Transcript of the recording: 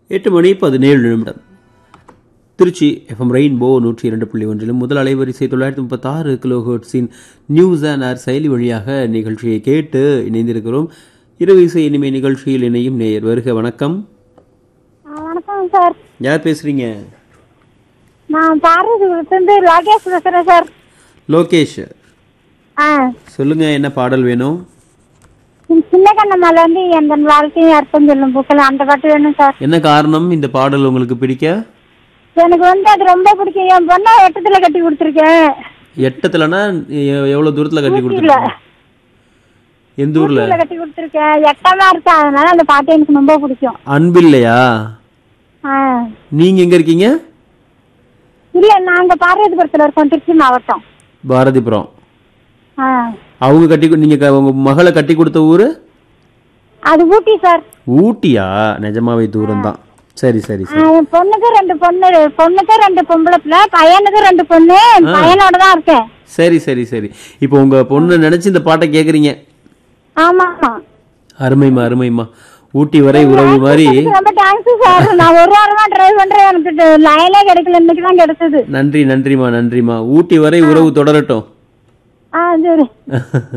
எட்டு மணி பதினேழு நிமிடம் திருச்சி எஃப்எம் ரெயின்போ நூற்றி இரண்டு புள்ளி ஒன்றிலும் முதல் அலைவரிசை தொள்ளாயிரத்தி முப்பத்தாறு கிலோ ஹெர்ட்ஸின் நியூஸ் அண்ட் ஆர் செயலி வழியாக நிகழ்ச்சியை கேட்டு இணைந்திருக்கிறோம் இரவு இசை இனிமை நிகழ்ச்சியில் இணையும் நேயர் வருக வணக்கம் ஆ, வணக்கம் சார் யார் பேசுறீங்க நான் பாரதிபுரத்துலேருந்து ராகேஷ் பேசுகிறேன் சார் லோகேஷ் ஆ சொல்லுங்க என்ன பாடல் வேணும் இந்த சின்ன கண்ணம்மால வந்து எந்த வாழ்க்கையும் அர்த்தம் சொல்லும் புக்கில் அந்த பாட்டு வேணும் சார் என்ன காரணம் இந்த பாடல் உங்களுக்கு பிடிக்க எனக்கு வந்து அது ரொம்ப பிடிக்கும் என் பொண்ணை எட்டத்தில் கட்டி கொடுத்துருக்கேன் எட்டத்துலனா எ- எவ்வளவு தூரத்துல கட்டி கொடுத்துருக்கீங்க எந்த ஊர்ல ஊட்டியில் கட்டி கொடுத்துருக்கேன் எட்டமா இருக்கா அதனால அந்த பாட்டு எனக்கு ரொம்ப பிடிக்கும் அன்பில்லையா ஆ நீங்க எங்க இருக்கீங்க இல்லை நாங்கள் பாரதிபுரத்தில் இருக்கோம் திருச்சி மாவட்டம் பாரதிபுரம் ஆ அவங்க கட்டி கு- நீங்க க- உங்க மகளை கட்டி கொடுத்த ஊரு அது ஊட்டி சார் ஊட்டியா நிஜமாவே தூரம் தான் சரி சரி ஆ, சரி என் பொண்ணுக்கு ரெண்டு பொண்ணு பொண்ணுக்கு ரெண்டு பொம்பளை பிள்ளை பையனுக்கு ரெண்டு பொண்ணு பையனோட தான் இருக்கேன் சரி சரி சரி இப்போ உங்க பொண்ணு நினைச்சு இந்த பாட்டை கேக்குறீங்க ஆமா ஆமா அருமைமா அருமைமா ஊட்டி வரை உறவு மாதிரி ரொம்ப தேங்க்ஸ் சார் நான் ஒரு வாரமா ட்ரை பண்றேன் எனக்கு லைனே கிடைக்கல இன்னைக்கு தான் கிடைச்சது நன்றி நன்றிமா நன்றிமா ஊட்டி வரை உறவு தொடரட்டும் ஆ சரி